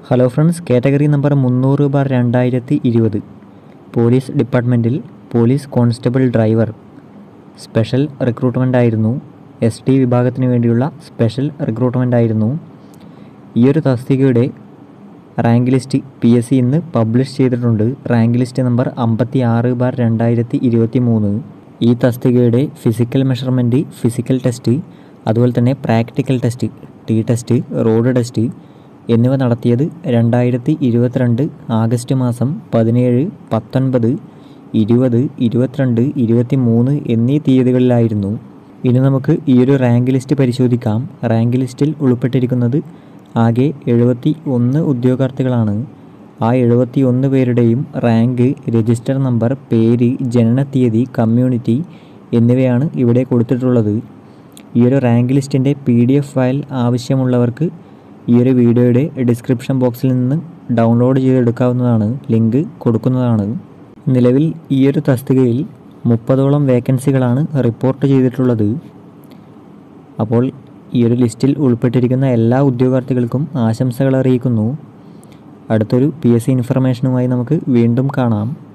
hello friends category number മുന്നൂറ് bar രണ്ടായിരത്തി ഇരുപത് പോലീസ് ഡിപ്പാർട്ട്മെൻറ്റിൽ police constable driver special recruitment ആയിരുന്നു എസ് ടി വിഭാഗത്തിന് വേണ്ടിയുള്ള സ്പെഷ്യൽ റിക്രൂട്ട്മെൻ്റ് ആയിരുന്നു ഈ ഒരു തസ്തികയുടെ rank list P S C ഇന്ന് പബ്ലിഷ് ചെയ്തിട്ടുണ്ട് റാങ്ക് ലിസ്റ്റ് നമ്പർ അമ്പത്തി ആറ് ബാർ രണ്ടായിരത്തി ഇരുപത്തി മൂന്ന് ഈ തസ്തികയുടെ ഫിസിക്കൽ മെഷർമെൻറ്റ് ഫിസിക്കൽ ടെസ്റ്റ് അതുപോലെ തന്നെ practical test T test road test എന്നിവ നടത്തിയത് രണ്ടായിരത്തി ഇരുപത്തിരണ്ട് ആഗസ്റ്റ് മാസം പതിനേഴ് പത്തൊൻപത് ഇരുപത് ഇരുപത്തിരണ്ട് ഇരുപത്തി മൂന്ന് എന്നീ തീയതികളിലായിരുന്നു ഇനി നമുക്ക് ഈ ഒരു റാങ്ക് ലിസ്റ്റ് പരിശോധിക്കാം റാങ്ക് ലിസ്റ്റിൽ ഉൾപ്പെട്ടിരിക്കുന്നത് ആകെ എഴുപത്തി ഒന്ന് ഉദ്യോഗാർത്ഥികളാണ് ആ എഴുപത്തി ഒന്ന് പേരുടെയും റാങ്ക് രജിസ്റ്റർ നമ്പർ പേര് ജനനത്തീയതി കമ്മ്യൂണിറ്റി എന്നിവയാണ് ഇവിടെ കൊടുത്തിട്ടുള്ളത് ഈ ഒരു റാങ്ക് ലിസ്റ്റിൻ്റെ പി ഡി എഫ് ഫയൽ ആവശ്യമുള്ളവർക്ക് ഈ ഒരു വീഡിയോയുടെ ഡിസ്ക്രിപ്ഷൻ ബോക്സിൽ നിന്ന് ഡൗൺലോഡ് ചെയ്തെടുക്കാവുന്നതാണ് ലിങ്ക് കൊടുക്കുന്നതാണ് നിലവിൽ ഈ ഒരു തസ്തികയിൽ മുപ്പതോളം വേക്കൻസികളാണ് റിപ്പോർട്ട് ചെയ്തിട്ടുള്ളത് അപ്പോൾ ഈ ഒരു ലിസ്റ്റിൽ ഉൾപ്പെട്ടിരിക്കുന്ന എല്ലാ ഉദ്യോഗാർത്ഥികൾക്കും ആശംസകൾ അറിയിക്കുന്നു അടുത്തൊരു പി എസ് സി ഇൻഫർമേഷനുമായി നമുക്ക് വീണ്ടും കാണാം